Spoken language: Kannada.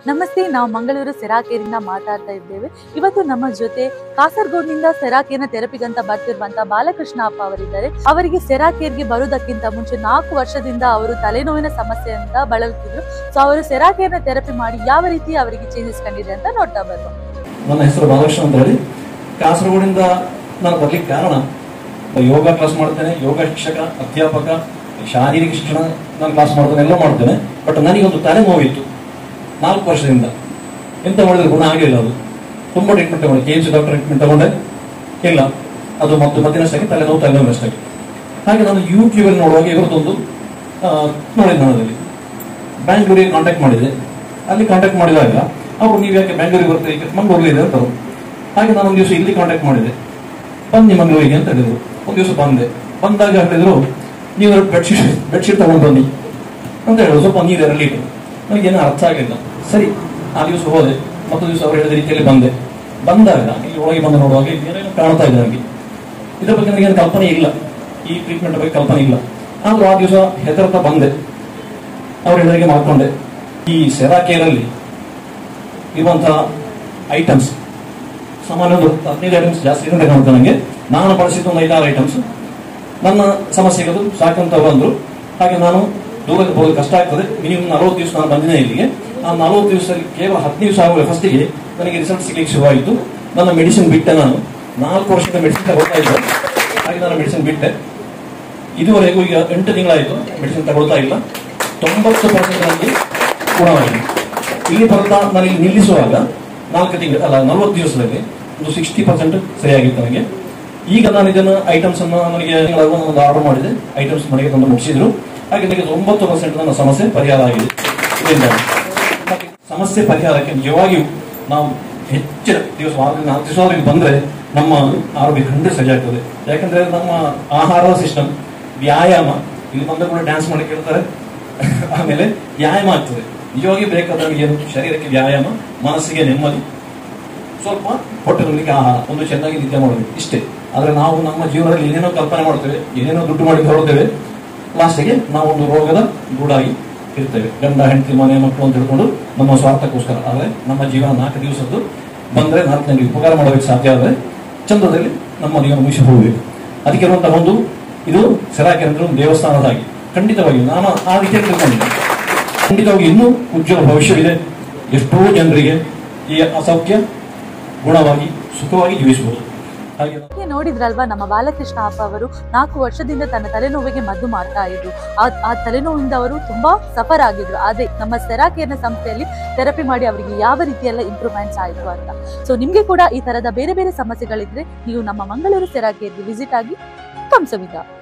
ನಮಸ್ತೆ ನಾವು ಮಂಗಳೂರು ಸೆರಾಕೇರಿಂದ ಮಾತಾಡ್ತಾ ಇದ್ದೇವೆ ಇವತ್ತು ನಮ್ಮ ಜೊತೆ ಕಾಸರಗೋಡ್ನಿಂದ ಸೆರಾಕೇರ್ನ ಥೆರಪಿಗಂತ ಬರ್ತಿರುವಂತ ಬಾಲಕೃಷ್ಣ ಅಪ್ಪ ಅವರಿದ್ದಾರೆ ಅವರಿಗೆ ಸೆರಾಕೇರ್ಗೆ ಬರುವುದಕ್ಕಿಂತ ಮುಂಚೆ ನಾಲ್ಕು ವರ್ಷದಿಂದ ಅವರು ತಲೆನೋವಿನ ಸಮಸ್ಯೆಯಿಂದ ಬಳಲುತ್ತಿದ್ರು ಸೊ ಅವರು ಸೆರಾಕೇರ್ನ ಥೆರಪಿ ಮಾಡಿ ಯಾವ ರೀತಿ ಅವರಿಗೆ ಚೇಂಜಸ್ ಕಂಡಿದೆ ಅಂತ ನೋಡ್ತಾ ಬರುವ ನನ್ನ ಹೆಸರು ಬಾಲಕೃಷ್ಣ ಅಂತ ಹೇಳಿ ಕಾಸರಗೋಡಿಂದ ನಾನು ಬರ್ಲಿಕ್ಕೆ ಕಾರಣ ಯೋಗ ಕ್ಲಾಸ್ ಮಾಡ್ತೇನೆ ಯೋಗ ಶಿಕ್ಷಕ ಅಧ್ಯಾಪಕ ಶಾರೀರಿಕ ಶಿಕ್ಷಣ ನಾನು ಕ್ಲಾಸ್ ಮಾಡ್ತೇನೆ ಎಲ್ಲ ಮಾಡ್ತೇನೆ ಬಟ್ ನನಗೊಂದು ತಲೆ ನೋವಿತ್ತು ನಾಲ್ಕು ವರ್ಷದಿಂದ ಎಂತ ಮಾಡಿದ್ರೆ ಗುಣ ಆಗಲಿಲ್ಲ ಅದು ತುಂಬಾ ಟ್ರೀಟ್ಮೆಂಟ್ ತಗೊಂಡೆ K M C doctor treatment ತಗೊಂಡೆ ಇಲ್ಲ ಅದು ಮತ್ತು ಮತ್ತಿನಷ್ಟಾಗಿ ತಲೆನೋವು ತಲೆನೋವಿನಷ್ಟಾಗಿ ಹಾಗೆ ನಾನು ಯೂಟ್ಯೂಬ್ ಅಲ್ಲಿ ನೋಡುವಾಗ ಇವರದೊಂದು ಆ, ನೋಡಿದೆ ನಾನು ಅದರಲ್ಲಿ ಬ್ಯಾಂಗ್ಳೂರಿಗೆ ಕಾಂಟ್ಯಾಕ್ಟ್ ಮಾಡಿದೆ ಅಲ್ಲಿ ಕಾಂಟ್ಯಾಕ್ಟ್ ಮಾಡಿದಾಗ ಅವರು ನೀವು ಯಾಕೆ ಬ್ಯಾಂಗ್ಳೂರಿಗೆ ಬರ್ತೀರಿ ಮಂಗಳೂರಲ್ಲಿ ಇದೆ ಅಂತಾರೆ ಹಾಗೆ ನಾನು ಒಂದು ದಿವಸ ಇಲ್ಲಿ ಕಾಂಟ್ಯಾಕ್ಟ್ ಮಾಡಿದೆ ಬನ್ನಿ ಮಂಗಳೂರಿಗೆ ಅಂತ ಹೇಳಿದ್ರು ಒಂದು ದಿವಸ ಬಂದೆ ಬಂದಾಗ ಹೇಳಿದ್ರು ನೀವು ಬೆಡ್ಶೀಟ್ ಬೆಡ್ಶೀಟ್ ತಗೊಂಡು ಬನ್ನಿ ಅಂತ ಹೇಳಿದ್ರು ಸ್ವಲ್ಪ ನೀರಲ್ಲಿ ಇಟ್ಟು ನನಗೇನು ಅರ್ಥ ಆಗಲಿಲ್ಲ ಸರಿ ಆ ದಿವಸ ಹೋದೆ ಮತ್ತೊಂದು ದಿವಸ ಅವರು ಹೇಳಿದ ರೀತಿಯಲ್ಲಿ ಬಂದೆ ಬಂದಾಗ ಇಲ್ಲಿ ಒಳಗೆ ಬಂದು ನೋಡುವಾಗ ಇಲ್ಲಿ ಏನೇನೋ ಕಾಣ್ತಾ ಇದೆ ನನಗೆ ಇದ್ರ ಬಗ್ಗೆ ನನಗೇನು ಕಲ್ಪನೆ ಇಲ್ಲ ಈ ಟ್ರೀಟ್ಮೆಂಟ್ ಬಗ್ಗೆ ಕಲ್ಪನೆ ಇಲ್ಲ ಆದ್ರೂ ಆ ದಿವಸ ಹೆದರ್ತಾ ಬಂದೆ ಅವ್ರ ಎದುರಿಗೆ ಮಾಡ್ಕೊಂಡೆ ಈ ಸೆರಾಕೇರಲ್ಲಿ ಇರುವಂತಹ ಐಟಮ್ಸ್ ಸಾಮಾನ್ಯ ಒಂದು ಹದಿನೈದು ಐಟಮ್ಸ್ ಜಾಸ್ತಿ ಇರುತ್ತೆ ಕಾಣುತ್ತೆ ನನಗೆ ನಾನು ಬಳಸಿದ ಒಂದು ಐದಾರು ಐಟಮ್ಸ್ ನನ್ನ ಸಮಸ್ಯೆಗಳು ಸಾಕಂತ ಬಂದ್ರು ಹಾಗೆ ನಾನು ದೂರಕ್ಕೆ ಹೋಗೋದು ಕಷ್ಟ ಆಗ್ತದೆ ಮಿನಿಮಮ್ ನಲವತ್ತು ದಿವಸ ನಾನು ಬಂದಿದ್ದೆ ಇಲ್ಲಿಗೆ ಆ ನಲವತ್ತು ದಿವಸದಲ್ಲಿ ಕೇವಲ ಹತ್ತು ದಿವಸ ಆಗುವ ಫಸ್ಟಿಗೆ ನನಗೆ ರಿಸಲ್ಟ್ ಸಿಗ್ಲಿಕ್ಕೆ ಶುರುವಾಯಿತು ನನ್ನ ಮೆಡಿಸಿನ್ ಬಿಟ್ಟೆ ನಾನು ನಾಲ್ಕು ವರ್ಷದ ಮೆಡಿಸಿನ್ ತಗೊಳ್ತಾ ಇದ್ದೆ ಹಾಗೆ ನಾನು ಮೆಡಿಸಿನ್ ಬಿಟ್ಟೆ ಇದುವರೆಗೂ ಈಗ ಎಂಟು ತಿಂಗಳಾಯಿತು ಮೆಡಿಸಿನ್ ತಗೊಳ್ತಾ ಇಲ್ಲ ತೊಂಬತ್ತು ಪರ್ಸೆಂಟ್ ನನಗೆ ಗುಣವಾಗಿದೆ ಇಲ್ಲಿ ಬರ್ತಾ ನಾನು ಇಲ್ಲಿ ನಿಲ್ಲಿಸುವಾಗ ನಾಲ್ಕು ತಿಂಗಳು ಅಲ್ಲ ನಲವತ್ತು ದಿವಸದಲ್ಲಿ ಒಂದು ಸಿಕ್ಸ್ಟಿ ಪರ್ಸೆಂಟ್ ಸರಿಯಾಗಿತ್ತು ನನಗೆ ಈಗ ನಾನು ಇದನ್ನು ಐಟಮ್ಸ್ ಅನ್ನು ನನಗೆ ತಿಂಗಳಾಗುವ ಒಂದು ಆರ್ಡರ್ ಮಾಡಿದೆ ಐಟಮ್ಸ್ ಮನೆಗೆ ತಂದು ಮುಗಿಸಿದ್ರು ಹಾಗೆ ನನಗೆ ಒಂಬತ್ತು ಪರ್ಸೆಂಟ್ ನನ್ನ ಸಮಸ್ಯೆ ಪರಿಹಾರ ಆಗಿದೆ ಇದರಿಂದ ಮತ್ತೆ ಸಮಸ್ಯೆ ಪರಿಹಾರಕ್ಕೆ ನಿಜವಾಗಿಯೂ ನಾವು ಹೆಚ್ಚಿನ ದಿವಸ ವಾರದಲ್ಲಿ ನಾಲ್ಕು ದಿವಸವರೆಗೆ ಬಂದ್ರೆ ನಮ್ಮ ಆರೋಗ್ಯ ಖಂಡಿತ ಸರಿಯಾಗ್ತದೆ ಯಾಕಂದ್ರೆ ನಮ್ಮ ಆಹಾರದ ಸಿಸ್ಟಮ್ ವ್ಯಾಯಾಮ ಇಲ್ಲಿ ಬಂದ ಕೂಡ ಡ್ಯಾನ್ಸ್ ಮಾಡಿ ಕೇಳ್ತಾರೆ ಆಮೇಲೆ ವ್ಯಾಯಾಮ ಆಗ್ತದೆ ನಿಜವಾಗಿ ಬೇಕಾದ ಏನು ಶರೀರಕ್ಕೆ ವ್ಯಾಯಾಮ ಮನಸ್ಸಿಗೆ ನೆಮ್ಮದಿ ಸ್ವಲ್ಪ ಹೊಟ್ಟೆಗಳಿಗೆ ಆಹಾರ ಒಂದು ಚೆನ್ನಾಗಿ ನಿದ್ದೆ ಮಾಡಬೇಕು ಇಷ್ಟೇ ಆದ್ರೆ ನಾವು ನಮ್ಮ ಜೀವನದಲ್ಲಿ ಏನೇನೋ ಕಲ್ಪನೆ ಮಾಡ್ತೇವೆ ಏನೇನೋ ದುಡ್ಡು ಮಾಡಿ ಹೊರಡ್ತೇವೆ ಲಾಸ್ಟಿಗೆ ನಾವು ಒಂದು ರೋಗದ ಗೂಡಾಗಿ ಇರ್ತೇವೆ ಗಂಡ ಹೆಂಡತಿ ಮನೆ ಮಕ್ಕಳು ಅಂತ ಹೇಳ್ಕೊಂಡು ನಮ್ಮ ಸ್ವಾರ್ಥಕ್ಕೋಸ್ಕರ ಆದ್ರೆ ನಮ್ಮ ಜೀವನ ನಾಲ್ಕು ದಿವಸದ್ದು ಬಂದ್ರೆ ನಾಲ್ಕು ಜನರಿಗೆ ಉಪಕಾರ ಮಾಡೋದಕ್ಕೆ ಸಾಧ್ಯ ಆದರೆ ಚಂದ್ರದಲ್ಲಿ ನಮ್ಮ ಜೀವನ ಮುಗಿಸಿ ಹೋಗಬೇಕು ಅದಕ್ಕೆ ಇರುವಂತಹ ಒಂದು ಇದು ಸೆರಾಕೆ ಅಂದ್ರೆ ಒಂದು ದೇವಸ್ಥಾನದ ಹಾಗೆ ಖಂಡಿತವಾಗಿ ನಾನು ಆ ರೀತಿಯಲ್ಲಿ ತಿಳ್ಕೊಂಡಿದ್ದೆ ಖಂಡಿತವಾಗಿ ಇನ್ನೂ ಉಜ್ವಲ ಭವಿಷ್ಯವಿದೆ ಎಷ್ಟೋ ಜನರಿಗೆ ಈ ಅಸೌಖ್ಯ ಗುಣವಾಗಿ ಸುಖವಾಗಿ ಜೀವಿಸಬಹುದು ಹಾಗೆ ನಾವು- ಹೀಗೆ ನೋಡಿದ್ರಲ್ವಾ ನಮ್ಮ ಬಾಲಕೃಷ್ಣ ಅಪ್ಪ ಅವರು ನಾಲ್ಕು ವರ್ಷದಿಂದ ತನ್ನ ತಲೆನೋವಿಗೆ ಮದ್ದು ಮಾಡ್ತಾ ಇದ್ರು ಆ ಆ ತಲೆನೋವಿಂದ ಅವರು ತುಂಬಾ ಸಫರ್ ಆಗಿದ್ರು ಆದ್ರೆ ನಮ್ಮ ಸೆರಾಕೇರ್ನ ಸಂಸ್ಥೆಯಲ್ಲಿ ಥೆರಪಿ ಮಾಡಿ ಅವರಿಗೆ ಯಾವ ರೀತಿಯೆಲ್ಲ ಇಂಪ್ರೂವ್ಮೆಂಟ್ಸ್ ಆಯಿತು ಅಂತ ಸೊ ನಿಮ್ಗೆ ಕೂಡ ಈ ತರದ ಬೇರೆ ಬೇರೆ ಸಮಸ್ಯೆಗಳಿದ್ರೆ ನೀವು ನಮ್ಮ ಮಂಗಳೂರು ಸೆರಾಕೇರ್ಗೆ ವಿಸಿಟ್ ಆಗಿ ಕಂಸವಿದ